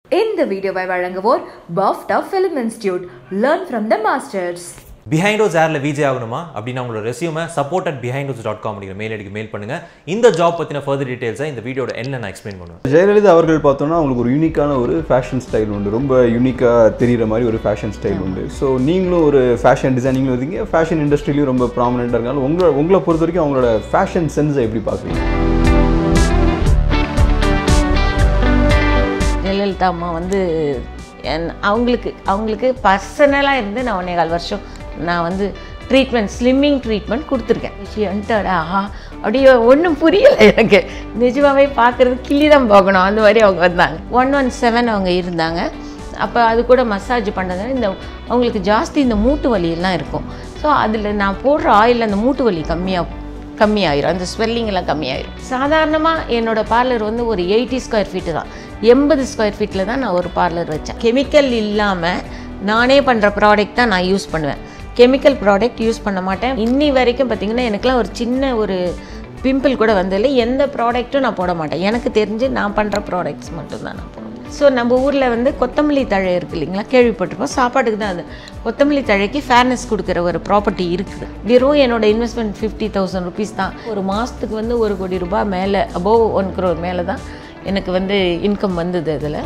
இந்த வீடியோவை வழங்குவோர் BOFTA film institute learn from the masters Behindwoods ஏரில் விஜே ஆகணுமா அப்படின்னு உங்களோட ரெசியூமை support at Behindwoods dot com அப்படிங்கிற மெயில் ஐடிக்கு மெயில் பண்ணுங்க இந்த ஜாப் பற்றின ஃபர்தர் டீட்டெயில்ஸை இந்த வீடியோட என்ன நான் எக்ஸ்பிளைன் பண்ணுவேன் ஜெயலலிதா அவர்கள் பார்த்தோன்னா அவங்களுக்கு ஒரு யூனிக்கான ஒரு ஃபேஷன் ஸ்டைல் உண்டு ரொம்ப யூனிக்காக தெரிகிற மாதிரி ஒரு ஃபேஷன் ஸ்டைல் உண்டு ஸோ நீங்களும் ஒரு ஃபேஷன் டிசைனிங்லும் இருக்கீங்க ஃபேஷன் இண்டஸ்ட்ரியிலையும் ரொம்ப ப்ராமினெண்ட்டாக இருக்காங்க உங்களை உங்களை பொறுத்த வரைக்கும் அவங்களோட ஃபேஷன் சென்ஸை எப்படி பார்க்குறீங்க ஜெயலலிதா அம்மா வந்து என் அவங்களுக்கு அவங்களுக்கு பர்சனலாக இருந்து நான் ஒன்றே கால் வருஷம் நான் வந்து ட்ரீட்மெண்ட் ஸ்லிம்மிங் ட்ரீட்மெண்ட் கொடுத்துருக்கேன் ஷி வந்துட்டாடா ஆஹா அப்படியே ஒன்றும் புரியலை எனக்கு நிஜமாவே பார்க்குறது கிள்ளி தான் பார்க்கணும் அந்த மாதிரி அவங்க வந்தாங்க ஒன் ஒன் செவன் அவங்க இருந்தாங்க அப்போ அது கூட மசாஜ் பண்ணதுனால இந்த அவங்களுக்கு ஜாஸ்தி இந்த மூட்டு வலியெல்லாம் இருக்கும் ஸோ அதில் நான் போடுற ஆயில் அந்த மூட்டு வலி கம்மியாக கம்மியாயிரும் அந்த ஸ்வெல்லிங் எல்லாம் கம்மியாயிரும் சாதாரணமாக என்னோட பார்லர் வந்து ஒரு எயிட்டி ஸ்கொயர் ஃபீட்டு தான் எண்பது ஸ்கொயர் ஃபீட்டில் தான் நான் ஒரு பார்லர் வச்சேன் கெமிக்கல் இல்லாமல் நானே பண்ணுற ப்ராடக்ட் தான் நான் யூஸ் பண்ணுவேன் கெமிக்கல் ப்ராடக்ட் யூஸ் பண்ண மாட்டேன் இன்னி வரைக்கும் பார்த்திங்கன்னா எனக்குலாம் ஒரு சின்ன ஒரு பிம்பிள் கூட வந்ததில்லை எந்த ப்ராடக்ட்டும் நான் போட மாட்டேன் எனக்கு தெரிஞ்சு நான் பண்ணுற ப்ராடக்ட்ஸ் மட்டும்தான் நான் போடுவேன் ஸோ நம்ம ஊரில் வந்து கொத்தமல்லி தழை இருக்குது இல்லைங்களா கேள்விப்பட்டிருப்போம் சாப்பாட்டுக்கு தான் அது கொத்தமல்லி தழைக்கு ஃபேர்னஸ் கொடுக்குற ஒரு ப்ராப்பர்ட்டி இருக்குது வெறும் என்னோட இன்வெஸ்ட்மெண்ட் ஃபிஃப்டி தௌசண்ட் ருபீஸ் தான் ஒரு மாதத்துக்கு வந்து ஒரு கோடி ரூபாய் மேலே அபோவ் ஒன் crore மேலே தான் எனக்கு வந்து இன்கம் வந்தது அதில்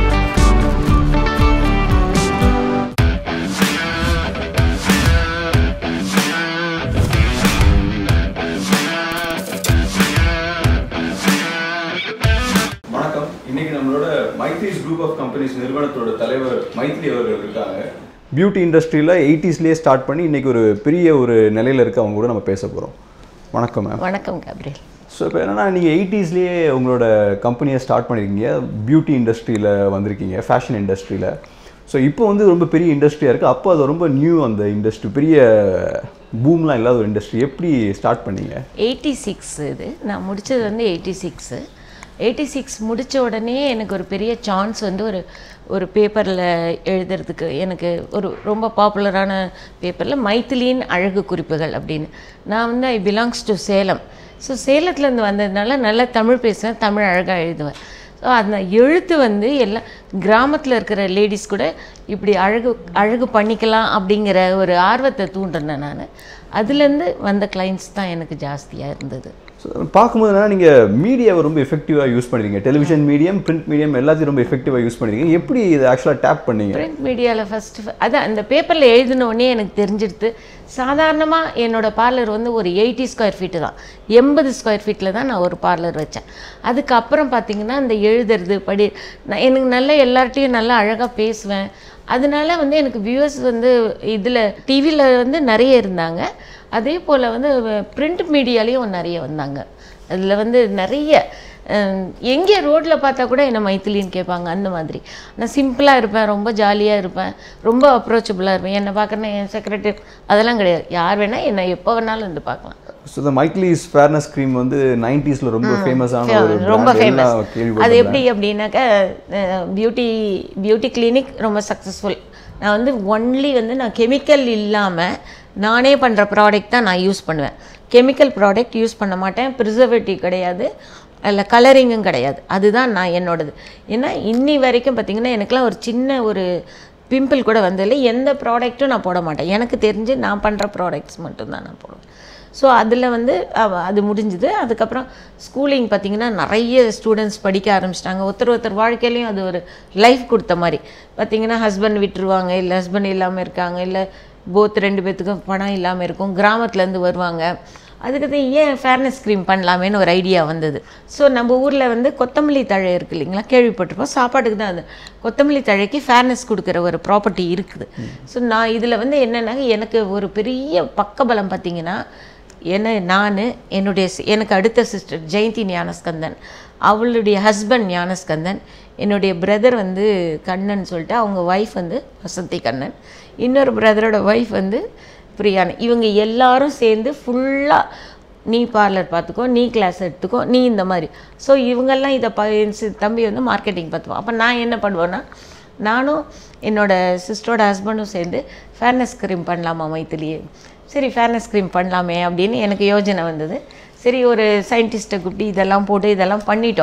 வணக்கம் இன்னைக்கு நம்மளோட மைத்ரிஸ் குரூப் ஆஃப் கம்பெனிஸ் நிறுவனத்தோட தலைவர் மைத்ரி அவர்கள் இருக்காங்க பியூட்டி இண்டஸ்ட்ரியில் எயிட்டிஸ்லேயே ஸ்டார்ட் பண்ணி இன்னைக்கு ஒரு பெரிய ஒரு நிலையில் இருக்க அவங்க கூட நம்ம பேச போகிறோம் வணக்கம் மேம் வணக்கம் கேப்ரியல் ஸோ இப்போ என்னன்னா நீங்கள் எயிட்டிஸ்லேயே உங்களோட கம்பெனியை ஸ்டார்ட் பண்ணியிருக்கீங்க பியூட்டி இண்டஸ்ட்ரியில் வந்திருக்கீங்க ஃபேஷன் இண்டஸ்ட்ரியில் ஸோ இப்போ வந்து ரொம்ப பெரிய இண்டஸ்ட்ரியாக இருக்குது அப்போ அது ரொம்ப நியூ அந்த இண்டஸ்ட்ரி பெரிய பூம்லாம் இல்லாத ஒரு இண்டஸ்ட்ரி எப்படி ஸ்டார்ட் பண்ணீங்க எயிட்டி சிக்ஸ் இது நான் முடித்தது வந்து எயிட்டி சிக்ஸு எயிட்டி சிக்ஸ் முடித்த உடனே எனக்கு ஒரு பெரிய சான்ஸ் வந்து ஒரு ஒரு பேப்பரில் எழுதுறதுக்கு எனக்கு ஒரு ரொம்ப பாப்புலரான பேப்பரில் மைத்திலியின் அழகு குறிப்புகள் அப்படின்னு நான் வந்து I belongs to Salem so சேலத்துலேருந்து வந்ததுனால நல்லா தமிழ் பேசுவேன் தமிழ் அழகாக எழுதுவேன் ஸோ அந்த எழுத்து வந்து எல்லாம் கிராமத்தில் இருக்கிற லேடிஸ் கூட இப்படி அழகு அழகு பண்ணிக்கலாம் அப்படிங்கிற ஒரு ஆர்வத்தை தூண்டினேன் நான் அதுலேருந்து வந்த கிளைண்ட்ஸ் தான் எனக்கு ஜாஸ்தியாக இருந்தது ஸோ பார்க்கும்போது என்னன்னா நீங்கள் மீடியாவை ரொம்ப எஃபெக்டிவாக யூஸ் பண்ணிருக்கீங்க டெலிவிஷன் மீடியம் பிரிண்ட் மீடியம் எல்லாத்தையும் ரொம்ப எஃபெக்டிவாக யூஸ் பண்ணிருக்கீங்க எப்படி இதை ஆக்சுவலாக டேப் பண்ணீங்க பிரிண்ட் மீடியாவில் ஃபஸ்ட்டு அதான் அந்த பேப்பரில் எழுதின உடனே எனக்கு தெரிஞ்சிடுது சாதாரணமாக என்னோட பார்லர் வந்து ஒரு எயிட்டி ஸ்கொயர் ஃபீட்டு தான் எண்பது ஸ்கொயர் ஃபீட்டில் தான் நான் ஒரு பார்லர் வச்சேன் அதுக்கப்புறம் பார்த்தீங்கன்னா இந்த எழுதுறது படி நான் எனக்கு நல்ல எல்லார்ட்டையும் நல்லா அழகாக பேசுவேன் அதனால வந்து எனக்கு வியூவர்ஸ் வந்து இதில் டிவியில் வந்து நிறைய இருந்தாங்க அதே போல் வந்து பிரிண்ட் மீடியாலேயும் நிறைய வந்தாங்க அதில் வந்து நிறைய அஹ், எங்கே ரோட்டில் பார்த்தா கூட என்ன மைத்திலின்னு கேட்பாங்க அந்த மாதிரி நான் சிம்பிளாக இருப்பேன் ரொம்ப ஜாலியாக இருப்பேன் ரொம்ப அப்ரோச்சபிளாக இருப்பேன் என்னை பார்க்குறேன் என் செக்ரட்டரி அதெல்லாம் கிடையாது யார் வேணால் என்னை எப்போ வேணாலும் வந்து பார்க்கலாம் ஸோ இந்த மைக்லீஸ் ஃபேர்னஸ் க்ரீம் வந்து நைன்டிஸில் ரொம்ப ஃபேமஸான ஒரு ரொம்ப brand. ஃபேமஸ் எல்லாம் அது கேள்விப்பட்டிருக்கேன். எப்படி அப்படின்னாக்கா பியூட்டி பியூட்டி கிளினிக் ரொம்ப சக்ஸஸ்ஃபுல் நான் வந்து ஒன்லி வந்து நான் கெமிக்கல் இல்லாமல் நானே பண்ணுற ப்ராடக்ட் தான் நான் யூஸ் பண்ணுவேன் கெமிக்கல் ப்ராடக்ட் யூஸ் பண்ண மாட்டேன் ப்ரிசர்வேட்டிவ் கிடையாது அதில் கலரிங்கும் கிடையாது அதுதான் நான் என்னோடது ஏன்னா இன்னி வரைக்கும் பார்த்திங்கன்னா எனக்குலாம் ஒரு சின்ன ஒரு பிம்பிள் கூட வந்ததில்லை எந்த ப்ராடக்ட்டும் நான் போட மாட்டேன் எனக்கு தெரிஞ்சு நான் பண்ணுற ப்ராடக்ட்ஸ் மட்டும்தான் நான் போடுவேன் ஸோ அதில் வந்து அவ- அது முடிஞ்சுது அதுக்கப்புறம் ஸ்கூலிங் பார்த்திங்கன்னா நிறைய ஸ்டூடெண்ட்ஸ் படிக்க ஆரம்பிச்சிட்டாங்க ஒருத்தர் ஒருத்தர் வாழ்க்கையிலையும் அது ஒரு லைஃப் கொடுத்த மாதிரி பார்த்திங்கன்னா ஹஸ்பண்ட் விட்டுருவாங்க இல்லை ஹஸ்பண்ட் இல்லாமல் இருக்காங்க இல்லை போத் ரெண்டு பேர்த்துக்கும் பணம் இல்லாமல் இருக்கும் கிராமத்துலேருந்து வருவாங்க அதுக்கு ஏன் ஃபேர்னஸ் க்ரீம் பண்ணலாமேன்னு ஒரு ஐடியா வந்தது ஸோ நம்ம ஊரில் வந்து கொத்தமல்லி தழை இருக்குது இல்லைங்களா கேள்விப்பட்டிருப்போம் சாப்பாட்டுக்கு தான் அது கொத்தமல்லி தழைக்கு ஃபேர்னஸ் கொடுக்குற ஒரு ப்ராப்பர்ட்டி இருக்குது ஸோ நான் இதில் வந்து என்னென்னா எனக்கு ஒரு பெரிய பக்கபலம் பார்த்தீங்கன்னா என்ன நான் என்னுடைய சி- எனக்கு அடுத்த சிஸ்டர் ஜெயந்தி ஞானஸ்கந்தன் அவளுடைய ஹஸ்பண்ட் ஞானஸ்கந்தன் என்னுடைய பிரதர் வந்து கண்ணன் சொல்லிட்டு அவங்க ஒய்ஃப் வந்து வசந்தி கண்ணன் இன்னொரு பிரதரோட ஒய்ஃப் வந்து பிரியாணி இவங்க எல்லாரும் சேர்ந்து ஃபுல்லாக நீ பார்லர் பார்த்துக்கோ நீ கிளாஸ் எடுத்துக்கோ நீ இந்த மாதிரி ஸோ இவங்கெல்லாம் இதை ப என் சி- தம்பி வந்து மார்க்கெட்டிங் பார்த்துப்போம் அப்போ நான் என்ன பண்ணுவேன்னா நானும் என்னோட சிஸ்டரோட ஹஸ்பண்டும் சேர்ந்து ஃபேர்னஸ் க்ரீம் பண்ணலாமா மைத்திலியே சரி ஃபேர்னஸ் க்ரீம் பண்ணலாமே அப்படின்னு எனக்கு யோஜனை வந்தது சரி ஒரு சயின்டிஸ்ட்டை கூப்பிட்டு இதெல்லாம் போட்டு இதெல்லாம் பண்ணிட்டோம்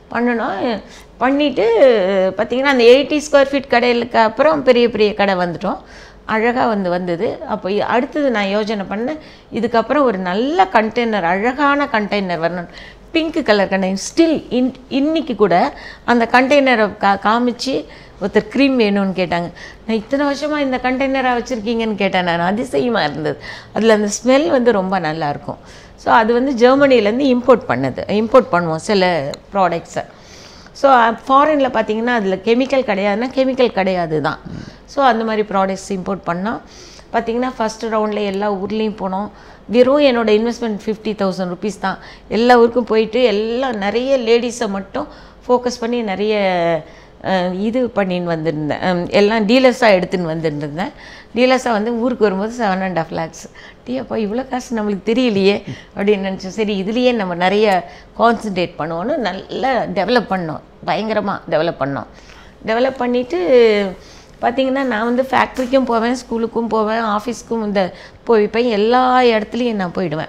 பண்ணணும் பண்ணிவிட்டு பார்த்தீங்கன்னா அந்த எயிட்டி ஸ்கொயர் ஃபீட் கடைகளுக்கு அப்புறம் பெரிய பெரிய கடை வந்துட்டோம் அழகாக வந்து வந்தது அப்போ இ- அடுத்தது நான் யோசனை பண்ணேன் இதுக்கப்புறம் ஒரு நல்ல கண்டெய்னர் அழகான கண்டெய்னர் வரணும் pink colour container still in இன்னைக்கு கூட அந்த கண்டெய்னரை கா காமிச்சு ஒருத்தர் க்ரீம் வேணும்னு கேட்டாங்க நான் இத்தனை வருஷமாக இந்த கண்டெய்னராக வச்சுருக்கீங்கன்னு கேட்டேன் நான் அதிசயமாக இருந்தது அதில் அந்த ஸ்மெல் வந்து ரொம்ப நல்லாயிருக்கும் ஸோ அது வந்து ஜெர்மனிலேருந்து இம்போர்ட் பண்ணது இம்போர்ட் பண்ணுவோம் சில ப்ராடக்ட்ஸை ஸோ ஃபாரினில் பார்த்தீங்கன்னா அதில் கெமிக்கல் கிடையாதுன்னா கெமிக்கல் கிடையாது தான் ஸோ அந்த மாதிரி ப்ராடக்ட்ஸ் இம்போர்ட் பண்ணோம் பார்த்தீங்கன்னா ஃபஸ்ட் ரவுண்டில் எல்லா ஊர்லேயும் போனோம் வெறும் என்னோட இன்வெஸ்ட்மெண்ட் ஃபிஃப்டி தௌசண்ட் ருபீஸ் தான் எல்லா ஊருக்கும் போயிட்டு எல்லாம் நிறைய லேடிஸை மட்டும் ஃபோக்கஸ் பண்ணி நிறைய அஹ், இது பண்ணின்னு வந்திருந்தேன் அஹ், எல்லாம் டீலர்ஸாக எடுத்துன்னு வந்துருந்தேன் டீலர்ஸாக வந்து ஊருக்கு வரும்போது செவன் அண்ட் ஆஃப் லேக்ஸ் டீ அப்போ இவ்வளோ காசு நம்மளுக்கு தெரியலையே அப்படின்னு நினச்சோம் சரி இதுலேயே நம்ம நிறைய கான்சன்ட்ரேட் பண்ணுவோன்னு நல்லா டெவலப் பண்ணோம் பயங்கரமாக டெவலப் பண்ணோம் டெவலப் பண்ணிவிட்டு பார்த்தீங்கன்னா நான் வந்து ஃபேக்ட்ரிக்கும் போவேன் ஸ்கூலுக்கும் போவேன் ஆஃபீஸ்க்கும் இந்த போய்ப்பேன் எல்லா இடத்துலையும் நான் போயிடுவேன்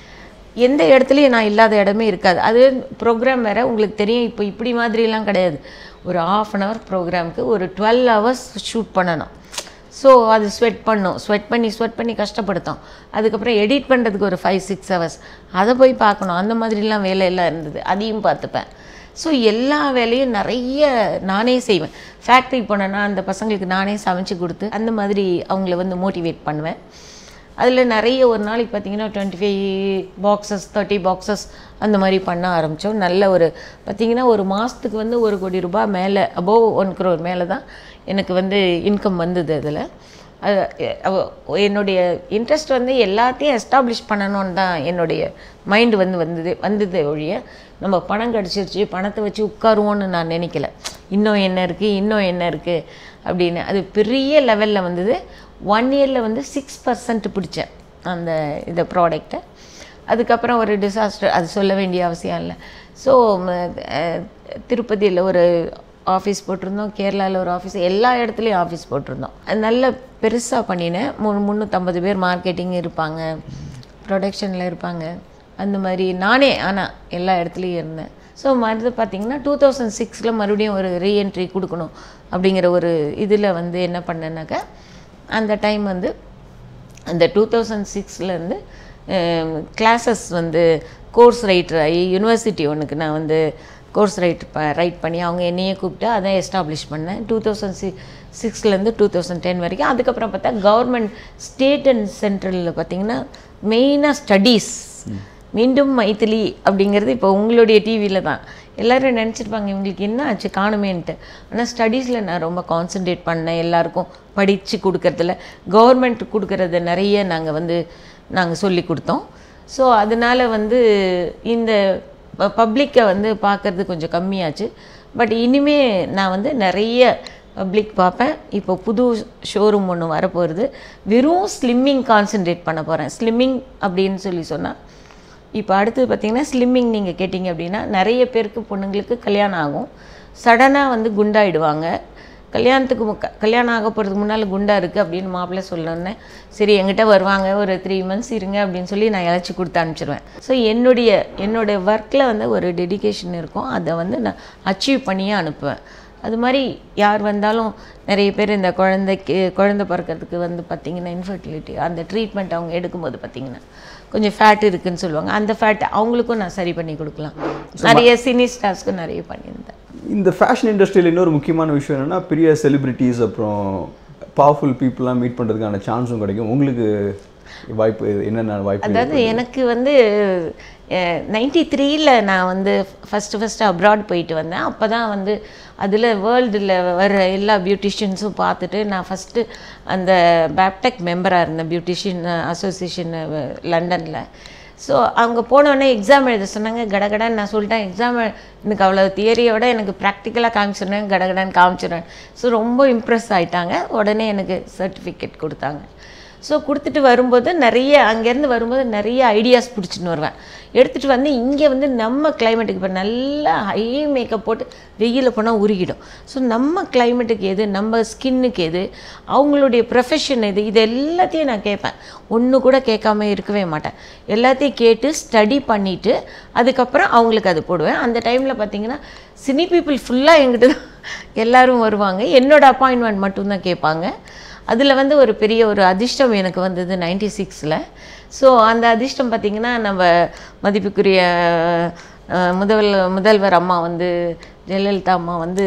எந்த இடத்துலையும் நான் இல்லாத இடமே இருக்காது அது ப்ரோக்ராம் வேறு உங்களுக்கு தெரியும் இப்போ இப்படி மாதிரிலாம் கிடையாது ஒரு ஆஃப் அன் ஹவர் ப்ரோக்ராமுக்கு ஒரு டுவெல் ஹவர்ஸ் ஷூட் பண்ணணும் ஸோ அது ஸ்வெட் பண்ணும் ஸ்வெட் பண்ணி ஸ்வெட் பண்ணி கஷ்டப்படுத்தும் அதுக்கப்புறம் எடிட் பண்ணுறதுக்கு ஒரு ஃபைவ் சிக்ஸ் ஹவர்ஸ் அதை போய் பார்க்கணும் அந்த மாதிரிலாம் வேலையெல்லாம் இருந்தது அதையும் பார்த்துப்பேன் ஸோ எல்லா வேலையும் நிறைய நானே செய்வேன் ஃபேக்ட்ரி போனேன்னா அந்த பசங்களுக்கு நானே சமைச்சு கொடுத்து அந்த மாதிரி அவங்கள வந்து மோட்டிவேட் பண்ணுவேன் அதில் நிறைய ஒரு நாளைக்கு பார்த்தீங்கன்னா twenty five boxes thirty boxes அந்த மாதிரி பண்ண ஆரம்பித்தோம் நல்ல ஒரு பார்த்தீங்கன்னா ஒரு மாதத்துக்கு வந்து ஒரு கோடி ரூபாய் மேலே அபோவ் ஒன் crore மேலே தான் எனக்கு வந்து இன்கம் வந்தது அதில் அது எ- அவ- என்னுடைய இன்ட்ரெஸ்ட் வந்து எல்லாத்தையும் எஸ்டாப்ளிஷ் பண்ணணும்னு தான் என்னுடைய மைண்டு வந்து வந்தது வந்தது ஒழிய நம்ம பணம் கிடச்சிருச்சு பணத்தை வச்சு உட்காருவோன்னு நான் நினைக்கல இன்னும் என்ன இருக்குது இன்னும் என்ன இருக்குது அப்படின்னு அது பெரிய லெவலில் வந்தது ஒன் இயரில் வந்து சிக்ஸ் பர்சன்ட் பிடிச்சேன் அந்த இந்த ப்ராடக்ட்டை அதுக்கப்புறம் ஒரு டிசாஸ்டர் அது சொல்ல வேண்டிய அவசியம் இல்லை ஸோ திருப்பதியில் ஒரு ஆஃபீஸ் போட்டிருந்தோம் கேரளாவில் ஒரு ஆஃபீஸ் எல்லா இடத்துலையும் ஆஃபீஸ் போட்டிருந்தோம் அது நல்ல பெருசாக பண்ணினேன் மு முந்நூற்றம்பது பேர் மார்க்கெட்டிங் இருப்பாங்க ப்ரொடக்ஷனில் இருப்பாங்க அந்த மாதிரி நானே ஆனால் எல்லா இடத்துலையும் இருந்தேன் ஸோ மருந்து பார்த்தீங்கன்னா டூ தௌசண்ட் சிக்ஸில் மறுபடியும் ஒரு ரீஎன்ட்ரி கொடுக்கணும் அப்படிங்கிற ஒரு இதில் வந்து என்ன பண்ணேன்னாக்கா அந்த டைம் வந்து அந்த டூ தௌசண்ட் சிக்ஸ்லேருந்து கிளாஸஸ் வந்து கோர்ஸ் ரைட்டர் ஆகி யூனிவர்சிட்டி ஒன்றுக்கு நான் வந்து கோர்ஸ் ரைட் ப ரைட் பண்ணி அவங்க என்னையே கூப்பிட்டு அதை எஸ்டாப்ளிஷ் பண்ணேன் டூ தௌசண்ட் சி சிக்ஸ்லேருந்து டூ தௌசண்ட் டென் வரைக்கும் அதுக்கப்புறம் பார்த்தா கவர்மெண்ட் ஸ்டேட் அண்ட் சென்ட்ரலில் பார்த்தீங்கன்னா மெயினாக ஸ்டடீஸ் மீண்டும் மைத்திலி அப்படிங்கிறது இப்போ உங்களுடைய டிவியில் தான் எல்லோரும் நினச்சிருப்பாங்க இவங்களுக்கு என்ன ஆச்சு காணுமேன்ட்டு ஆனால் ஸ்டடீஸில் நான் ரொம்ப கான்சென்ட்ரேட் பண்ணேன் எல்லாருக்கும் படித்து கொடுக்கறதுல கவர்மெண்ட் கொடுக்கறத நிறைய நாங்கள் வந்து நாங்கள் சொல்லி கொடுத்தோம் ஸோ அதனால் வந்து இந்த பப்ளிக்கை வந்து பார்க்கறது கொஞ்சம் கம்மியாச்சு பட் இனிமே நான் வந்து நிறைய பப்ளிக் பார்ப்பேன் இப்போ புது ஷோரூம் ஒன்று வரப்போகிறது வெறும் ஸ்லிம்மிங் கான்சென்ட்ரேட் பண்ண போகிறேன் ஸ்லிம்மிங் அப்படின்னு சொல்லி சொன்னால் இப்போ அடுத்தது பார்த்தீங்கன்னா ஸ்லிம்மிங் நீங்கள் கேட்டிங்க அப்படின்னா நிறைய பேருக்கு பொண்ணுங்களுக்கு கல்யாணம் ஆகும் சடனாக வந்து குண்டாயிடுவாங்க கல்யாணத்துக்கு மு- க- கல்யாணம் ஆக போகிறதுக்கு முன்னால் குண்டா இருக்குது அப்படின்னு மாப்பிள்ளை சொல்லணுன்னே சரி என்கிட்ட வருவாங்க ஒரு த்ரீ மந்த்ஸ் இருங்க அப்படின்னு சொல்லி நான் இழைச்சி கொடுத்து அனுப்பிச்சிடுவேன் ஸோ என்னுடைய என்னுடைய ஒர்க்கில் வந்து ஒரு டெடிகேஷன் இருக்கும் அதை வந்து நான் அச்சீவ் பண்ணியே அனுப்புவேன் அது மாதிரி யார் வந்தாலும் நிறைய பேர் இந்த குழந்தைக்கு குழந்தை பிறக்கிறதுக்கு வந்து பார்த்திங்கன்னா இன்ஃபர்டிலிட்டி அந்த ட்ரீட்மெண்ட் அவங்க எடுக்கும்போது பார்த்திங்கன்னா கொஞ்சம் ஃபேட் இருக்குன்னு சொல்லுவாங்க அந்த ஃபேட் அவங்களுக்கும் நான் சரி பண்ணி கொடுக்கலாம் நிறைய சினி ஸ்டார்ஸ்க்கும் நிறைய பண்ணியிருந்தேன் இந்த ஃபேஷன் இண்டஸ்ட்ரியில் இன்னொரு முக்கியமான விஷயம் என்னன்னா பெரிய செலிபிரிட்டிஸ் அப்புறம் பவர்ஃபுல் பீப்புளெலாம் மீட் பண்ணுறதுக்கான சான்ஸும் கிடைக்கும் உங்களுக்கு வாய்ப்பு என்னென்ன வாய்ப்பு அதாவது எனக்கு வந்து நைன்டி த்ரீயில் நான் வந்து ஃபஸ்ட்டு ஃபஸ்ட்டு அப்ராட் போயிட்டு வந்தேன் அப்போ தான் வந்து அதில் வேர்ல்டில் வர எல்லா பியூட்டிஷியன்ஸும் பார்த்துட்டு நான் ஃபஸ்ட்டு அந்த பேப்டெக் மெம்பராக இருந்தேன் பியூட்டிஷியன் அசோசியேஷன் லண்டனில் ஸோ அவங்க போனோடனே எக்ஸாம் எழுத சொன்னாங்க கடகடன்னு நான் சொல்லிட்டேன் எக்ஸாம் எனக்கு அவ்வளோ தியரியோட எனக்கு ப்ராக்டிக்கலாக காமிச்சிடுறேன் கடகடன்னு காமிச்சிடுறேன் ஸோ ரொம்ப இம்ப்ரெஸ் ஆயிட்டாங்க உடனே எனக்கு சர்டிஃபிகேட் கொடுத்தாங்க ஸோ கொடுத்துட்டு வரும்போது நிறைய அங்கேருந்து வரும்போது நிறைய ஐடியாஸ் பிடிச்சின்னு வருவேன் எடுத்துகிட்டு வந்து இங்கே வந்து நம்ம கிளைமேட்டுக்கு இப்போ நல்லா ஹை மேக்கப் போட்டு வெயிலில் போனால் உருகிடும் ஸோ நம்ம கிளைமேட்டுக்கு எது நம்ம ஸ்கின்னுக்கு எது அவங்களுடைய ப்ரொஃபஷன் எது இது எல்லாத்தையும் நான் கேட்பேன் ஒன்று கூட கேட்காம இருக்கவே மாட்டேன் எல்லாத்தையும் கேட்டு ஸ்டடி பண்ணிவிட்டு அதுக்கப்புறம் அவங்களுக்கு அது போடுவேன் அந்த டைமில் பார்த்தீங்கன்னா சினி பீப்புள் ஃபுல்லாக எங்கிட்ட தான் எல்லாரும் வருவாங்க என்னோட அப்பாயின்மெண்ட் மட்டும்தான் கேட்பாங்க அதில் வந்து ஒரு பெரிய ஒரு அதிர்ஷ்டம் எனக்கு வந்தது நைன்டி சிக்ஸில் ஸோ அந்த அதிர்ஷ்டம் பார்த்திங்கன்னா நம்ம மதிப்புக்குரிய அஹ், முதல் முதல்வர் அம்மா வந்து ஜெயலலிதா அம்மா வந்து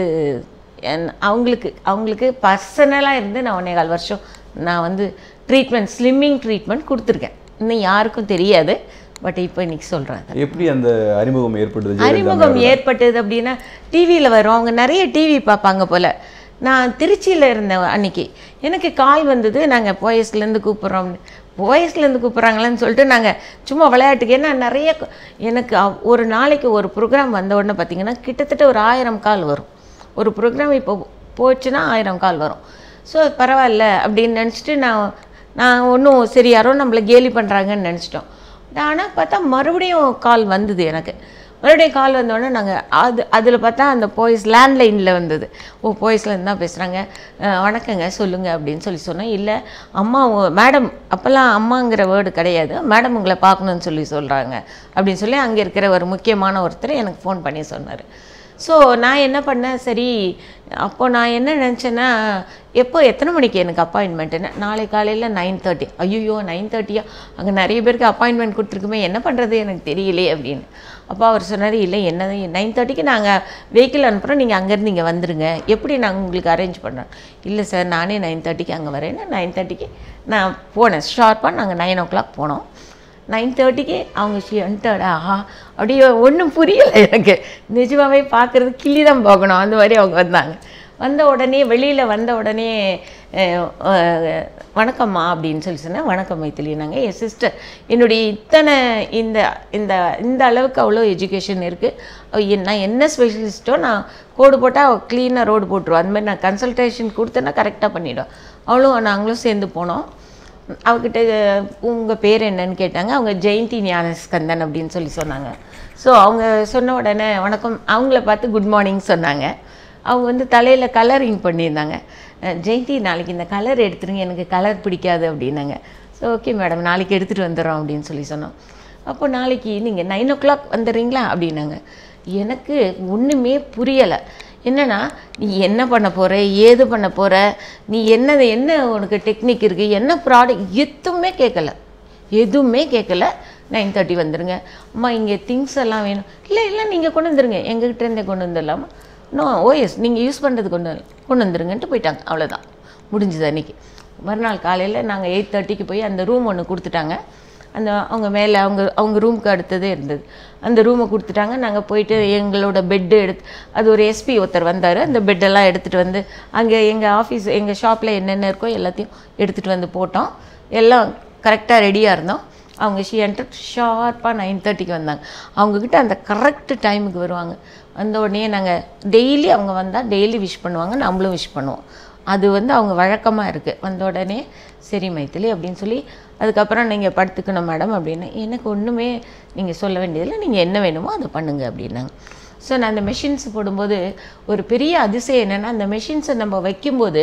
என் அவங்களுக்கு அவங்களுக்கு பர்சனலாக இருந்து நான் ஒன்றே கால் வருஷம் நான் வந்து ட்ரீட்மெண்ட் ஸ்லிம்மிங் ட்ரீட்மெண்ட் கொடுத்துருக்கேன் இன்னும் யாருக்கும் தெரியாது பட் இப்போ இன்னைக்கு சொல்கிறேன் எப்படி அந்த அறிமுகம் ஏற்பட்டது ஜெயலலிதா அறிமுகம் ஏற்பட்டது அப்படின்னா டிவியில் வரும் அவங்க நிறைய டிவி பார்ப்பாங்க போல் நான் திருச்சியில் இருந்தேன் அன்னைக்கு எனக்கு கால் வந்தது நாங்கள் போயஸ்லேருந்து கூப்பிட்றோம் போயஸ்லேருந்து கூப்பிட்றாங்களேன்னு சொல்லிட்டு நாங்கள் சும்மா விளையாட்டுக்கு ஏன்னா நிறைய க- எனக்கு அவ்- ஒரு நாளைக்கு ஒரு ப்ரோக்ராம் வந்த உடனே பார்த்தீங்கன்னா கிட்டத்தட்ட ஒரு ஆயிரம் கால் வரும் ஒரு ப்ரோக்ராம் இப்போ போச்சுன்னா ஆயிரம் கால் வரும் ஸோ பரவாயில்ல அப்படின்னு நினச்சிட்டு நான் நான் ஒன்றும் சரி யாரோ நம்மளை கேலி பண்ணுறாங்கன்னு நினச்சிட்டோம் ஆனால் பார்த்தா மறுபடியும் கால் வந்தது எனக்கு மறுபடியும் கால் வந்தோடனே நாங்கள் அது அதில் பார்த்தா அந்த போய்ஸ் லேண்ட்லைனில் வந்தது ஓ போய்ஸ்லேருந்து தான் பேசுகிறாங்க வணக்கங்க சொல்லுங்கள் அப்படின்னு சொல்லி சொன்னேன் இல்லை அம்மா மேடம் அப்போல்லாம் அம்மாங்கிற வேர்டு கிடையாது மேடம் உங்களை பார்க்கணுன்னு சொல்லி சொல்கிறாங்க அப்படின்னு சொல்லி அங்கே இருக்கிற ஒரு முக்கியமான ஒருத்தர் எனக்கு ஃபோன் பண்ணி சொன்னார் ஸோ நான் என்ன பண்ணேன் சரி அப்போ நான் என்ன நினச்சேன்னா எப்போ எத்தனை மணிக்கு எனக்கு அப்பாயின்மெண்ட்டுன்னு நாளை காலையில் நைன் தேர்ட்டி ஐயோ நைன் தேர்ட்டியா அங்கே நிறைய பேருக்கு அப்பாயின்மெண்ட் கொடுத்துருக்குமே என்ன பண்ணுறது எனக்கு தெரியலையே அப்படின்னு அப்போ அவர் சொன்னார் இல்லை என்ன நைன் தேர்ட்டிக்கு நாங்கள் வெஹிக்கிள் அனுப்புகிறோம் நீங்கள் அங்கேருந்து இங்கே வந்துடுங்க எப்படி நாங்கள் உங்களுக்கு அரேஞ்ச் பண்ணுறோம் இல்லை சார் நானே நைன் தேர்ட்டிக்கு அங்கே வரேன்னு நைன் தேர்ட்டிக்கு நான் போனேன் ஷார்ப்பாக நாங்கள் நைன் ஓ கிளாக் போனோம் நைன் தேர்ட்டிக்கு அவங்க ஷி என்டர்டா ஆஹா அப்படியே ஒன்றும் புரியலை எனக்கு நிஜமாவே பார்க்குறது கிள்ளி தான் பார்க்கணும் அந்த மாதிரி அவங்க வந்தாங்க வந்த உடனே வெளியில் வந்த உடனே அஹ், அஹ், வணக்கம்மா அப்படின்னு சொல்லி சொன்னேன் வணக்கம் மைத்திலினாங்க என் சிஸ்டர் என்னுடைய இத்தனை இந்த இந்த இந்த அளவுக்கு அவ்வளோ எஜுகேஷன் இருக்குது நான் என்ன ஸ்பெஷலிஸ்ட்டோ நான் கோடு போட்டால் அவள் க்ளீனாக ரோடு போட்டுருவோம் அந்த மாதிரி நான் கன்சல்டேஷன் கொடுத்தேன்னா கரெக்டாக பண்ணிவிடுவேன் அவளும் நாங்களும் சேர்ந்து போனோம் அவகிட்ட உங்கள் பேர் என்னன்னு கேட்டாங்க அவங்க ஜெயந்தி ஞானஸ்கந்தன் அப்படின்னு சொல்லி சொன்னாங்க ஸோ அவங்க சொன்ன உடனே வணக்கம் அவங்கள பார்த்து குட் மார்னிங் சொன்னாங்க அவங்க வந்து தலையில் கலரிங் பண்ணியிருந்தாங்க அஹ், ஜெயந்தி நாளைக்கு இந்த கலர் எடுத்துருங்க எனக்கு கலர் பிடிக்காது அப்படின்னாங்க ஸோ ஓகே மேடம் நாளைக்கு எடுத்துகிட்டு வந்துடுறோம் அப்படின்னு சொல்லி சொன்னோம் அப்போ நாளைக்கு நீங்கள் நைன் ஓ கிளாக் வந்துடுறீங்களா அப்படின்னாங்க எனக்கு ஒன்றுமே புரியலை என்னன்னா நீ என்ன பண்ண போகிற ஏது பண்ண போகிற நீ என்ன என்ன உனக்கு டெக்னிக் இருக்குது என்ன ப்ராடக்ட் எதுவுமே கேட்கல எதுவுமே கேட்கல நைன் தேர்ட்டி வந்துடுங்க அம்மா இங்கே திங்ஸ் எல்லாம் வேணும் இல்லை இல்லை நீங்கள் கொண்டு வந்துருங்க எங்ககிட்ட இருந்தே கொண்டு வந்துடலாமா நோ ஓஎஸ் நீங்கள் யூஸ் பண்ணுறது கொண்டு வந்து கொண்டு வந்துருங்கன்ட்டு போயிட்டாங்க அவ்வளோதான் முடிஞ்சுது அன்றைக்கி மறுநாள் காலையில் நாங்கள் எயிட் தேர்ட்டிக்கு போய் அந்த ரூம் ஒன்று கொடுத்துட்டாங்க அந்த அவங்க மேலே அவங்க அவங்க ரூமுக்கு அடுத்ததே இருந்தது அந்த ரூமை கொடுத்துட்டாங்க நாங்கள் போயிட்டு எங்களோட பெட்டு எடுத்து அது ஒரு எஸ்பி ஒருத்தர் வந்தார் அந்த பெட்டெல்லாம் எடுத்துகிட்டு வந்து அங்கே எங்கள் ஆஃபீஸ் எங்கள் ஷாப்பில் என்னென்ன இருக்கோ எல்லாத்தையும் எடுத்துகிட்டு வந்து போட்டோம் எல்லாம் கரெக்டாக ரெடியாக இருந்தோம் அவங்க ஷி என்டர் ஷார்ப்பாக நைன் தேர்ட்டிக்கு வந்தாங்க அவங்கக்கிட்ட அந்த கரெக்ட் டைமுக்கு வருவாங்க வந்த உடனே நாங்கள் டெய்லி அவங்க வந்தால் டெய்லி விஷ் பண்ணுவாங்க நம்மளும் விஷ் பண்ணுவோம் அது வந்து அவங்க வழக்கமாக இருக்குது வந்த உடனே சரி மைத்திலி அப்படின்னு சொல்லி அதுக்கப்புறம் நீங்கள் படுத்துக்கணும் மேடம் அப்படின்னு எனக்கு ஒன்றுமே நீங்கள் சொல்ல வேண்டியதில்லை நீங்கள் என்ன வேணுமோ அதை பண்ணுங்க அப்படின்னாங்க ஸோ நான் அந்த மெஷின்ஸ் போடும்போது ஒரு பெரிய அதிசயம் என்னென்னா அந்த மெஷின்ஸை நம்ம வைக்கும்போது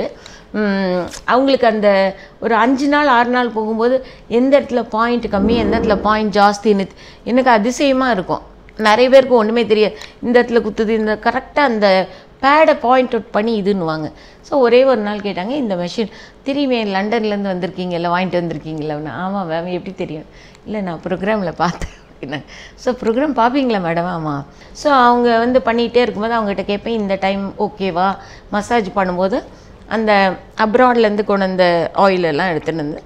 ம், அவங்களுக்கு அந்த ஒரு அஞ்சு நாள் ஆறு நாள் போகும்போது எந்த இடத்துல பாயிண்ட் கம்மி எந்த இடத்துல பாயிண்ட் ஜாஸ்தின்னு எனக்கு அதிசயமாக இருக்கும் நிறைய பேருக்கு ஒன்றுமே தெரியாது இந்த இடத்துல குத்துது இந்த கரெக்டாக அந்த பேடை பாயிண்ட் அவுட் பண்ணி இதுன்னுவாங்க ஸோ ஒரே ஒரு நாள் கேட்டாங்க இந்த மெஷின் திரும்பி லண்டன்லேருந்து வந்திருக்கீங்கல்ல வாங்கிட்டு வந்திருக்கீங்களா ஆமாம் மேம் எப்படி தெரியும் இல்லை நான் ப்ரோக்ராமில் பார்த்தேன் அப்படின்னாங்க ஸோ ப்ரோக்ராம் பார்ப்பீங்களா மேடம் ஆமாம் ஸோ அவங்க வந்து பண்ணிகிட்டே இருக்கும்போது அவங்ககிட்ட கேட்பேன் இந்த டைம் ஓகேவா மசாஜ் பண்ணும்போது அந்த அப்ராட்லேருந்து கொண்டு வந்த ஆயில் எல்லாம் எடுத்துகிட்டு வந்து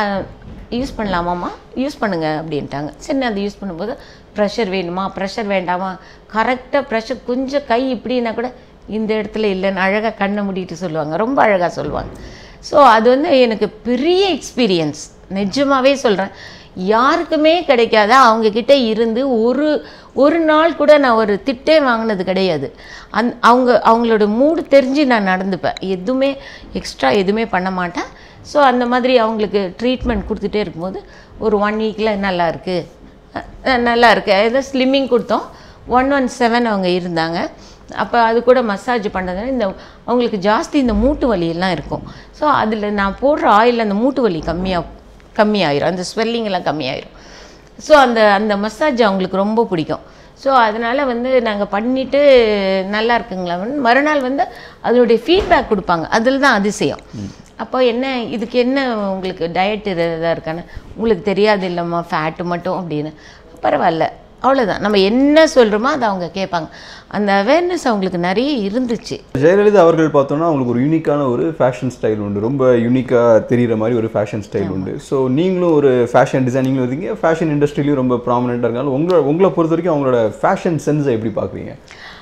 யூஸ் பண்ணலாமாம்மா யூஸ் பண்ணுங்க அப்படின்ட்டாங்க சரி அதை யூஸ் பண்ணும்போது ப்ரெஷர் வேணுமா ப்ரெஷர் வேண்டாமா கரெக்டாக ப்ரெஷர் கொஞ்சம் கை இப்படின்னா கூட இந்த இடத்துல இல்லைன்னு அழகாக கண்ணை மூடிட்டு சொல்லுவாங்க ரொம்ப அழகாக சொல்லுவாங்க ஸோ அது வந்து எனக்கு பெரிய எக்ஸ்பீரியன்ஸ் நிஜமாவே சொல்கிறேன் யாருக்குமே கிடைக்காத அவங்க கிட்ட இருந்து ஒரு ஒரு நாள் கூட நான் ஒரு திட்டே வாங்கினது கிடையாது அந் அவங்க அவங்களோட மூடு தெரிஞ்சு நான் நடந்துப்பேன் எதுவுமே எக்ஸ்ட்ரா எதுவுமே பண்ண மாட்டேன் ஸோ அந்த மாதிரி அவங்களுக்கு ட்ரீட்மெண்ட் கொடுத்துட்டே இருக்கும்போது ஒரு ஒன் வீக்கில் நல்லா இருக்கு அஹ் அஹ் நல்லா இருக்கு ஏதோ ஸ்லிம்மிங் கொடுத்தோம் ஒன் ஒன் செவன் அவங்க இருந்தாங்க அப்போ அது கூட மசாஜ் பண்ணதுனால இந்த அவங்களுக்கு ஜாஸ்தி இந்த மூட்டு வலியெல்லாம் இருக்கும் ஸோ அதில் நான் போடுற ஆயில் அந்த மூட்டு வலி கம்மியாக கம்மியாயிரும் அந்த ஸ்வெல்லிங் எல்லாம் கம்மியாயிரும் ஸோ அந்த அந்த மசாஜ் அவங்களுக்கு ரொம்ப பிடிக்கும் ஸோ அதனால் வந்து நாங்கள் பண்ணிவிட்டு நல்லா இருக்குங்களா மறுநாள் வந்து அதனுடைய ஃபீட்பேக் கொடுப்பாங்க அதில் தான் அதிசயம் அப்போ என்ன இதுக்கு என்ன உங்களுக்கு டயட் இதாக இருக்கான்னு உங்களுக்கு தெரியாது இல்லைம்மா ஃபேட்டு மட்டும் அப்படின்னு பரவாயில்ல அவ்வளோதான் நம்ம என்ன சொல்கிறோமோ அதை அவங்க கேட்பாங்க அந்த அவேர்னஸ் அவங்களுக்கு நிறைய இருந்துச்சு ஜெயலலிதா அவர்கள் பார்த்தோம்னா அவங்களுக்கு ஒரு யூனிக்கான ஒரு ஃபேஷன் ஸ்டைல் உண்டு ரொம்ப யூனிக்காக தெரிகிற மாதிரி ஒரு ஃபேஷன் ஸ்டைல் உண்டு ஸோ நீங்களும் ஒரு ஃபேஷன் டிசைனிங்லும் இருக்கீங்க ஃபேஷன் இண்டஸ்ட்ரியிலையும் ரொம்ப ப்ராமினெண்ட்டாக இருக்காங்க உங்களை உங்களை பொறுத்த வரைக்கும் அவங்களோட ஃபேஷன் சென்ஸை எப்படி பார்க்குறீங்க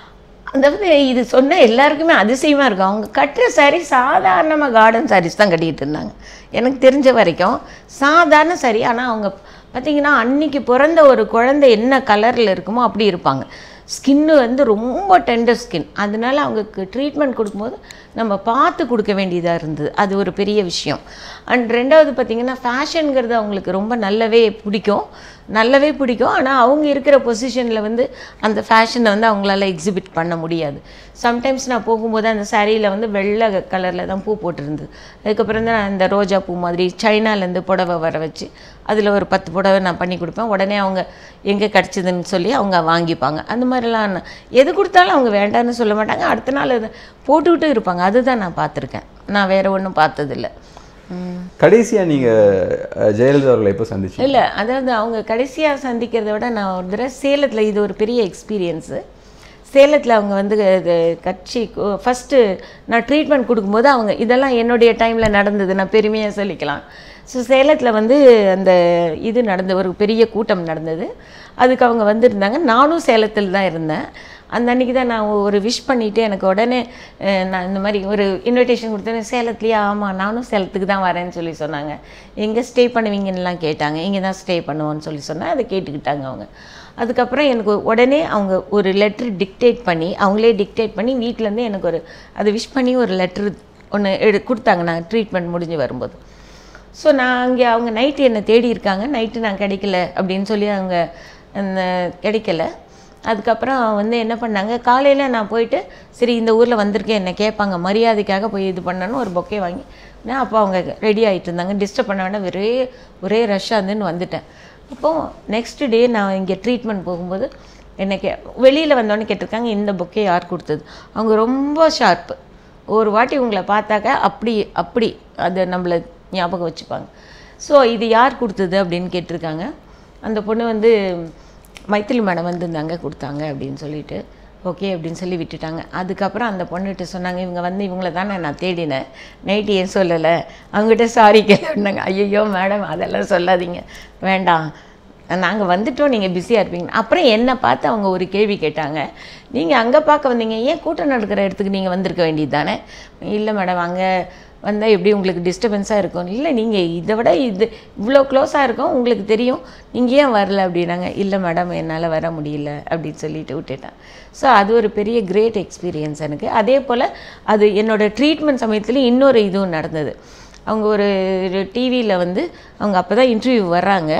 அதாவது இது சொன்ன எல்லாருக்குமே அதிசயமாக இருக்கும் அவங்க கட்டுற saree சாதாரணமாக கார்டன் sarees தான் கட்டிக்கிட்டு இருந்தாங்க எனக்கு தெரிஞ்ச வரைக்கும் சாதாரண saree ஆனால் அவங்க பார்த்தீங்கன்னா அன்னைக்கு பிறந்த ஒரு குழந்தை என்ன கலரில் இருக்குமோ அப்படி இருப்பாங்க ஸ்கின்னு வந்து ரொம்ப டெண்டர் ஸ்கின் அதனால அவங்களுக்கு ட்ரீட்மெண்ட் கொடுக்கும்போது நம்ம பார்த்து கொடுக்க வேண்டியதாக இருந்தது அது ஒரு பெரிய விஷயம் அண்ட் ரெண்டாவது பார்த்திங்கன்னா ஃபேஷனுங்கிறது அவங்களுக்கு ரொம்ப நல்லாவே பிடிக்கும் நல்லாவே பிடிக்கும் ஆனால் அவங்க இருக்கிற பொசிஷனில் வந்து அந்த ஃபேஷனை வந்து அவங்களால எக்ஸிபிட் பண்ண முடியாது சம்டைம்ஸ் நான் போகும்போது அந்த சாரியில் வந்து வெள்ளை கலரில் தான் பூ போட்டிருந்தது அதுக்கப்புறம் தான் நான் இந்த ரோஜா பூ மாதிரி சைனாலேருந்து புடவை வர வச்சு அதில் ஒரு பத்து புடவை நான் பண்ணி கொடுப்பேன் உடனே அவங்க எங்கே கிடச்சிதுன்னு சொல்லி அவங்க வாங்கிப்பாங்க அந்த மாதிரிலாம் நான் எது கொடுத்தாலும் அவங்க வேண்டான்னு சொல்ல மாட்டாங்க அடுத்த நாள் அதை போட்டுக்கிட்டு இருப்பாங்க அதுதான் நான் பார்த்துருக்கேன் நான் வேறு ஒன்றும் பார்த்ததில்ல ம் கடைசியாக நீங்கள் ஜெயலலிதா அவர்களை எப்போ சந்திச்சீங்க இல்லை அதாவது அவங்க கடைசியாக சந்திக்கிறத விட நான் ஒரு தடவை சேலத்தில் இது ஒரு பெரிய எக்ஸ்பீரியன்ஸு சேலத்தில் அவங்க வந்து இது கட்சி ஃபஸ்ட்டு நான் ட்ரீட்மெண்ட் கொடுக்கும்போது அவங்க இதெல்லாம் என்னுடைய டைமில் நடந்தது நான் பெருமையாக சொல்லிக்கலாம் ஸோ சேலத்தில் வந்து அந்த இது நடந்த ஒரு பெரிய கூட்டம் நடந்தது அதுக்கு அவங்க வந்திருந்தாங்க நானும் சேலத்தில் தான் இருந்தேன் அந்த அன்றைக்கி தான் நான் ஒரு விஷ் பண்ணிவிட்டு எனக்கு உடனே அஹ், நான் இந்த மாதிரி ஒரு இன்விடேஷன் கொடுத்தேன் சேலத்துலேயே ஆமாம் நானும் சேலத்துக்கு தான் வரேன்னு சொல்லி சொன்னாங்க எங்கே ஸ்டே பண்ணுவீங்கன்னுலாம் கேட்டாங்க இங்கே தான் ஸ்டே பண்ணுவோன்னு சொல்லி சொன்னேன் அதை கேட்டுக்கிட்டாங்க அவங்க அதுக்கப்புறம் எனக்கு உடனே அவங்க ஒரு லெட்ரு டிக்டேட் பண்ணி அவங்களே டிக்டேட் பண்ணி வீட்டிலேருந்து எனக்கு ஒரு அதை விஷ் பண்ணி ஒரு லெட்ரு ஒன்று எடு கொடுத்தாங்க நான் ட்ரீட்மெண்ட் முடிஞ்சு வரும்போது ஸோ நான் அங்கே அவங்க நைட்டு என்னை தேடி இருக்காங்க நைட்டு நான் கிடைக்கல அப்படின்னு சொல்லி அவங்க அந்த கிடைக்கல அதுக்கப்புறம் வந்து என்ன பண்ணாங்க காலையில் நான் போயிட்டு சரி இந்த ஊரில் வந்திருக்கேன் என்னை கேட்பாங்க மரியாதைக்காக போய் இது பண்ணணும் ஒரு பொக்கே வாங்கி நான் அப்போ அவங்க ரெடி ஆகிட்டு இருந்தாங்க டிஸ்டர்ப் பண்ண வேண்டாம் ஒரே ஒரே ரஷ்ஷாக இருந்துன்னு வந்துட்டேன் அப்போது நெக்ஸ்ட் டே நான் இங்கே ட்ரீட்மெண்ட் போகும்போது என்னை கே வெளியில் வந்தோடனே கேட்டிருக்காங்க இந்த பொக்கே யார் கொடுத்தது அவங்க ரொம்ப ஷார்ப்பு ஒரு வாட்டி உங்களை பார்த்தாக்க அப்படி அப்படி அதை நம்மளை ஞாபகம் வச்சுப்பாங்க ஸோ இது யார் கொடுத்தது அப்படின்னு கேட்டிருக்காங்க அந்த பொண்ணு வந்து மைத்திலி மேடம் வந்திருந்தாங்க கொடுத்தாங்க அப்படின்னு சொல்லிட்டு ஓகே அப்படின்னு சொல்லி விட்டுட்டாங்க அதுக்கப்புறம் அந்த பொண்ணுகிட்ட சொன்னாங்க இவங்க வந்து இவங்கள தானே நான் தேடினேன் நைட்டு ஏன் சொல்லலை அவங்ககிட்ட சாரி கேட்டாங்க ஐயோ மேடம் அதெல்லாம் சொல்லாதீங்க வேண்டாம் நாங்கள் வந்துட்டோம் நீங்கள் பிஸியாக இருப்பீங்க அப்புறம் என்னை பார்த்து அவங்க ஒரு கேள்வி கேட்டாங்க நீங்கள் அங்கே பார்க்க வந்தீங்க ஏன் கூட்டம் நடக்கிற இடத்துக்கு நீங்கள் வந்திருக்க வேண்டியது தானே இல்லை மேடம் அங்கே வந்தால் எப்படி உங்களுக்கு டிஸ்டர்பன்ஸாக இருக்கும் இல்லை நீங்கள் இதை விட இது இவ்வளோ க்ளோஸாக இருக்கும் உங்களுக்கு தெரியும் நீங்கள் ஏன் வரல அப்படின்னாங்க இல்லை மேடம் என்னால் வர முடியல அப்படின்னு சொல்லிட்டு விட்டுட்டேன் ஸோ அது ஒரு பெரிய கிரேட் எக்ஸ்பீரியன்ஸ் எனக்கு அதே போல் அது என்னோட ட்ரீட்மெண்ட் சமயத்தில் இன்னொரு இதுவும் நடந்தது அவங்க ஒரு டிவியில் வந்து அவங்க அப்போ தான் இன்டர்வியூ வர்றாங்க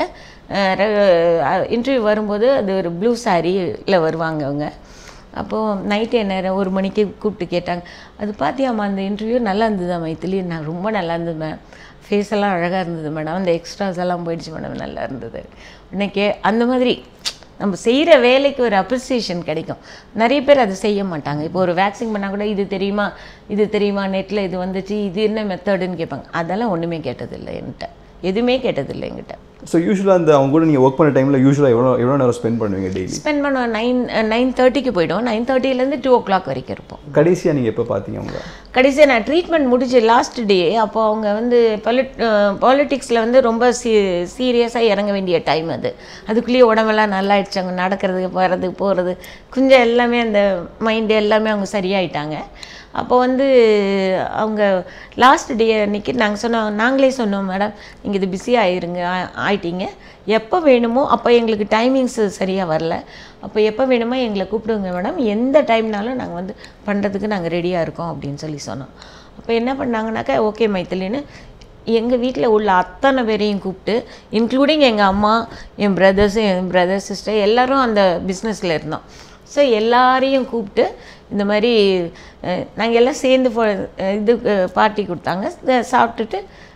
இன்டர்வியூ வரும்போது அது ஒரு ப்ளூ சாரியில் வருவாங்க அவங்க அப்போது நைட்டு என்ன ஒரு மணிக்கு கூப்பிட்டு கேட்டாங்க அது பார்த்தியாம்மா அந்த இன்டர்வியூ நல்லா இருந்ததா மைத்திலி நான் ரொம்ப நல்லா இருந்தது மேம் ஃபேஸ் எல்லாம் அழகாக இருந்தது மேடம் அந்த எக்ஸ்ட்ராஸ் எல்லாம் போயிடுச்சு மேடம் நல்லா இருந்தது இன்னைக்கே அந்த மாதிரி நம்ம செய்கிற வேலைக்கு ஒரு அப்ரிசியேஷன் கிடைக்கும் நிறைய பேர் அதை செய்ய மாட்டாங்க இப்போ ஒரு வேக்சின் பண்ணால் கூட இது தெரியுமா இது தெரியுமா நெட்டில் இது வந்துச்சு இது என்ன மெத்தடுன்னு கேட்பாங்க அதெல்லாம் ஒன்றுமே கேட்டதில்லை என்கிட்ட எதுவுமே கேட்டதில்லை என்கிட்ட ஸோ யூஸ்வலாக அந்த அவங்க கூட நீங்கள் ஒர்க் பண்ண டைமில் யூஸ்வலாக எவ்வளோ எவ்வளோ நேரம் ஸ்பெண்ட் பண்ணுவீங்க டெய்லி ஸ்பெண்ட் பண்ணுவோம் நைன் நைன் தேர்ட்டிக்கு போய்டும் நைன் தேர்ட்டிலேருந்து டூ ஓ கிளாக் வரைக்கும் இருப்போம் கடைசியாக நீங்கள் எப்போ பார்த்தீங்க அவங்க கடைசியாக நான் ட்ரீட்மெண்ட் முடிஞ்சு லாஸ்ட் டே அப்போ அவங்க வந்து பொலிட் பாலிட்டிக்ஸில் வந்து ரொம்ப சீ சீரியஸாக இறங்க வேண்டிய டைம் அது அதுக்குள்ளேயே உடம்பெல்லாம் நல்லா ஆயிடுச்சு அவங்க நடக்கிறதுக்கு போகிறது போகிறது கொஞ்சம் எல்லாமே அந்த மைண்டு எல்லாமே அவங்க சரியாயிட்டாங்க அப்போ வந்து அவங்க லாஸ்ட் டே அன்றைக்கி நாங்கள் சொன்னோம் நாங்களே சொன்னோம் மேடம் நீங்கள் இது பிஸி ஆயிருங்க ஆ- ஆயிட்டீங்க எப்போ வேணுமோ அப்போ எங்களுக்கு டைமிங்ஸ் சரியாக வரல அப்போ எப்போ வேணுமோ எங்களை கூப்பிடுங்க மேடம் எந்த டைம்னாலும் நாங்கள் வந்து பண்ணுறதுக்கு நாங்கள் ரெடியாக இருக்கோம் அப்படின்னு சொல்லி சொன்னோம் அப்போ என்ன பண்ணாங்கனாக்கா ஓகே மைத்திலின்னு எங்கள் வீட்டில் உள்ள அத்தனை பேரையும் கூப்பிட்டு இன்க்ளூடிங் எங்கள் அம்மா என் பிரதர்ஸ் என் பிரதர் சிஸ்டர் எல்லாரும் அந்த பிஸ்னஸில் இருந்தோம் ஸோ எல்லாரையும் கூப்பிட்டு இந்த மாதிரி நாங்கள் எல்லாம் சேர்ந்து போ அஹ் இது பார்ட்டி கொடுத்தாங்க அஹ் சாப்பிட்டுட்டு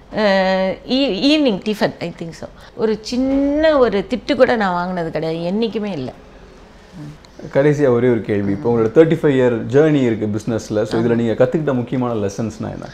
evening tiffin I think so ஒரு சின்ன ஒரு திட்டு கூட நான் வாங்கினது கிடையாது என்றைக்குமே இல்லை கடைசியாக ஒரே ஒரு கேள்வி இப்போ உங்களோட தேர்ட்டி ஃபைவ் இயர் ஜேர்னி இருக்குது பிஸ்னஸில் ஸோ இதில் நீங்கள் கற்றுக்கிட்ட முக்கியமான லெசன்ஸ்னால் என்ன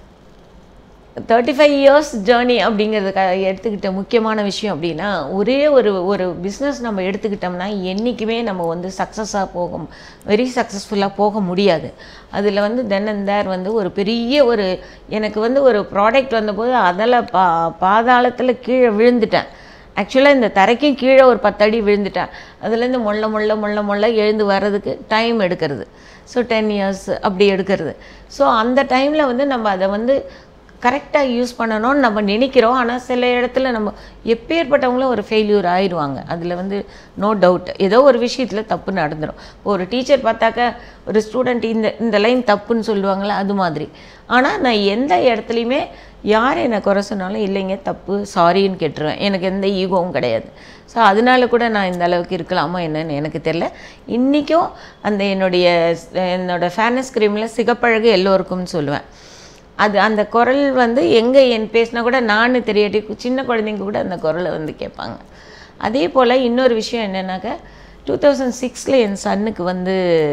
தேர்ட்டி ஃபைவ் இயர்ஸ் ஜேர்னி அப்படிங்கிறதுக்கு எடுத்துக்கிட்ட முக்கியமான விஷயம் அப்படின்னா ஒரே ஒரு ஒரு பிஸ்னஸ் நம்ம எடுத்துக்கிட்டோம்னா என்றைக்குமே நம்ம வந்து சக்ஸஸாக போக வெரி சக்ஸஸ்ஃபுல்லாக போக முடியாது அதில் வந்து தென் அண்ட் தேர் வந்து ஒரு பெரிய ஒரு எனக்கு வந்து ஒரு ப்ராடக்ட் வந்தபோது அதில் பா பாதாளத்தில் கீழே விழுந்துட்டேன் ஆக்சுவலாக இந்த தரைக்கும் கீழே ஒரு பத்தடி விழுந்துட்டேன் அதுலேருந்து மொள்ள மொள்ள மொள்ள மொள்ள எழுந்து வர்றதுக்கு டைம் எடுக்கிறது ஸோ டென் இயர்ஸ் அப்படி எடுக்கிறது ஸோ அந்த டைமில் வந்து நம்ம அதை வந்து கரெக்டாக யூஸ் பண்ணணும்னு நம்ம நினைக்கிறோம் ஆனால் சில இடத்துல நம்ம எப்பேற்பட்டவங்களும் ஒரு ஃபெயில்யூர் ஆயிடுவாங்க அதில் வந்து நோ டவுட் ஏதோ ஒரு விஷயத்தில் தப்பு நடந்துடும் ஒரு டீச்சர் பார்த்தாக்க ஒரு ஸ்டூடெண்ட் இந்த இந்த லைன் தப்புன்னு சொல்லுவாங்களே அது மாதிரி ஆனால் நான் எந்த இடத்துலையுமே யார் என்னை குறை சொன்னாலும் இல்லைங்க தப்பு சாரின்னு கேட்டுருவேன் எனக்கு எந்த ஈகோவும் கிடையாது ஸோ அதனால கூட நான் இந்த அளவுக்கு இருக்கலாமா என்னன்னு எனக்கு தெரில இன்றைக்கும் அந்த என்னுடைய என்னோட ஃபேனஸ் க்ரீமில் சிகப்பழகு எல்லோருக்கும்னு சொல்லுவேன் அது அந்த குரல் வந்து எங்கே என் பேசினா கூட நான் தெரியாட்டி சின்ன குழந்தைங்க கூட அந்த குரலை வந்து கேட்பாங்க அதே போல் இன்னொரு விஷயம் என்னென்னாக்கா டூ தௌசண்ட் சிக்ஸில் என் சன்னுக்கு வந்து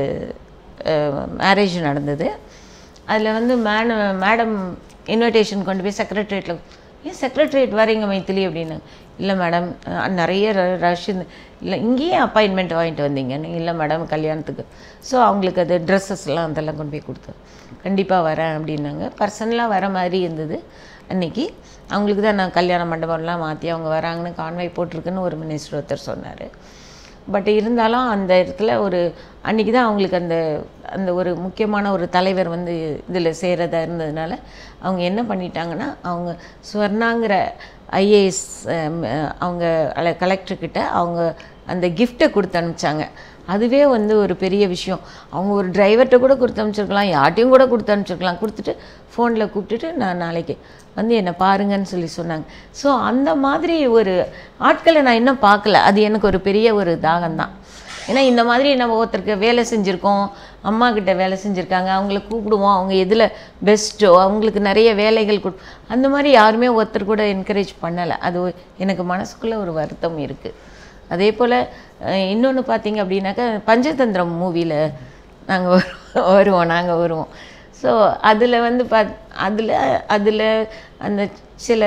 மேரேஜ் நடந்தது அதில் வந்து மேன மேடம் இன்விடேஷன் கொண்டு போய் செக்ரட்டரியேட்டில் ஏன் செக்ரட்டரியேட் வரீங்க மைத்திலி அப்படின்னு இல்லை மேடம் நிறைய ரஷ் இல்லை இங்கேயே அப்பாயின்மெண்ட் வாங்கிட்டு வந்தீங்கன்னு இல்லை மேடம் கல்யாணத்துக்கு ஸோ அவங்களுக்கு அது ட்ரெஸ்ஸஸ்லாம் அதெல்லாம் கொண்டு போய் கொடுத்தோம் கண்டிப்பாக வரேன் அப்படின்னாங்க பர்சனலாக வர மாதிரி இருந்தது அன்னைக்கு அவங்களுக்கு தான் நான் கல்யாண மண்டபம்லாம் மாற்றி அவங்க வராங்கன்னு கான்வாய் போட்டிருக்குன்னு ஒரு மினிஸ்டர் ஒருத்தர் சொன்னார் பட் இருந்தாலும் அந்த இடத்துல ஒரு அன்றைக்கி தான் அவங்களுக்கு அந்த அந்த ஒரு முக்கியமான ஒரு தலைவர் வந்து இதில் சேரதா இருந்ததுனால அவங்க என்ன பண்ணிட்டாங்கன்னா அவங்க ஸ்வர்ணாங்கிற ஐஏஎஸ் அவங்க கலெக்டர்கிட்ட அவங்க அந்த கிஃப்ட்டை கொடுத்து அனுப்பிச்சாங்க அதுவே வந்து ஒரு பெரிய விஷயம் அவங்க ஒரு டிரைவர்கிட்ட கூட கொடுத்து அனுப்பிச்சிருக்கலாம் யார்ட்டையும் கூட கொடுத்து அனுப்பிச்சிருக்கலாம் கொடுத்துட்டு ஃபோனில் கூப்பிட்டுட்டு நான் நாளைக்கு வந்து என்னை பாருங்கன்னு சொல்லி சொன்னாங்க ஸோ அந்த மாதிரி ஒரு ஆட்களை நான் இன்னும் பார்க்கல அது எனக்கு ஒரு பெரிய ஒரு தாகம்தான் ஏன்னா இந்த மாதிரி நம்ம ஒருத்தருக்கு வேலை செஞ்சுருக்கோம் அம்மா கிட்ட வேலை செஞ்சுருக்காங்க அவங்கள கூப்பிடுவோம் அவங்க எதில் பெஸ்ட்டோ அவங்களுக்கு நிறைய வேலைகள் கொடு அந்த மாதிரி யாருமே ஒருத்தர் கூட என்கரேஜ் பண்ணலை அது ஒரு- எனக்கு மனசுக்குள்ளே ஒரு வருத்தம் இருக்குது அதே போல் இன்னொன்று பார்த்தீங்க அப்படின்னாக்கா பஞ்சதந்திரம் மூவியில் நாங்கள் வருவோம் நாங்கள் வருவோம் ஸோ அதில் வந்து பாத் அதில் அதில் அந்த சில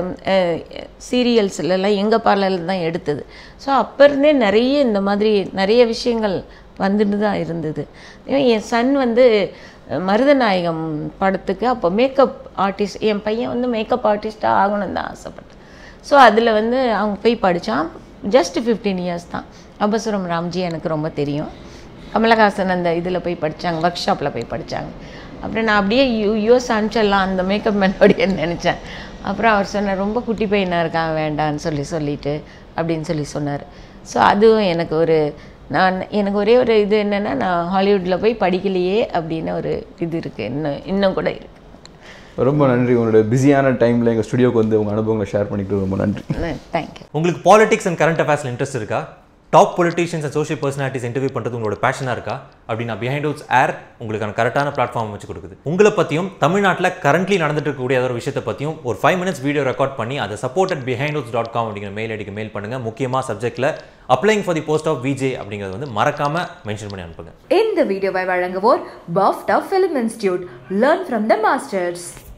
சீரியல்ஸ்லலாம் எங்கள் பார்லரில் தான் எடுத்தது ஸோ அப்போ இருந்தே நிறைய இந்த மாதிரி நிறைய விஷயங்கள் வந்துட்டு தான் இருந்தது ஏன் என் சன் வந்து அஹ், மருதநாயகம் படத்துக்கு அப்போ மேக்கப் ஆர்டிஸ்ட் என் பையன் வந்து மேக்கப் ஆர்டிஸ்ட்டாக ஆகணும்னு தான் ஆசைப்பட்டேன் ஸோ அதில் வந்து அவங்க போய் படித்தான் ஜஸ்ட் ஃபிஃப்டீன் இயர்ஸ் தான் அபசுரம் ராம்ஜி எனக்கு ரொம்ப தெரியும் கமலஹாசன் அந்த இதில் போய் படித்தாங்க ஒர்க் ஷாப்பில் போய் படித்தாங்க அப்புறம் நான் அப்படியே யூ யூஎஸ் அனுப்பிச்சிடலாம் அந்த மேக்கப் மேனோடையன்னு நினச்சேன் அப்புறம் அவர் சொன்னார் ரொம்ப குட்டி பையனாக இருக்கான் வேண்டான்னு சொல்லி சொல்லிட்டு அப்படின்னு சொல்லி சொன்னார் ஸோ அதுவும் எனக்கு ஒரு நான் எனக்கு ஒரே ஒரு இது என்னென்னா நான் ஹாலிவுட்டில் போய் படிக்கலையே அப்படின்னு ஒரு இது இருக்குது இன்னும் இன்னும் கூட இருக்குது ரொம்ப நன்றி உங்களோட பிஸியான டைமில் எங்கள் ஸ்டுடியோக்கு வந்து உங்கள் அனுபவங்களை ஷேர் பண்ணிக்கிட்டு ரொம்ப நன்றி தேங்க்யூ உங்களுக்கு பாலிடிக்ஸ் அண்ட் கரண்ட் அஃபேர்ஸில் இன்ட்ரெஸ்ட் இருக்கா top politicians and social personalities interview பண்ணுறது உங்களோட பேஷனாக இருக்கா அப்படின்னா பிஹைண்ட் ஹவுஸ் ஏர் உங்களுக்கான கரெக்டான பிளாட்ஃபார்ம் வச்சு கொடுக்குது உங்களை பற்றியும் தமிழ்நாட்டில் கரண்ட்லி நடந்துட்டு இருக்கக்கூடிய ஏதோ ஒரு விஷயத்தை பற்றியும் ஒரு ஃபைவ் மினிட்ஸ் வீடியோ ரெக்கார்ட் பண்ணி அதை support Behindwoods dot com அப்படிங்கிற மெயில் ஐடிக்கு மெயில் பண்ணுங்கள் முக்கியமாக சப்ஜெக்ட்டில் applying for the post of VJ அப்படிங்கிறது வந்து மறக்காமல் மென்ஷன் பண்ணி அனுப்புங்க இந்த வீடியோவை வழங்குவோர் BOFTA film institute learn from the masters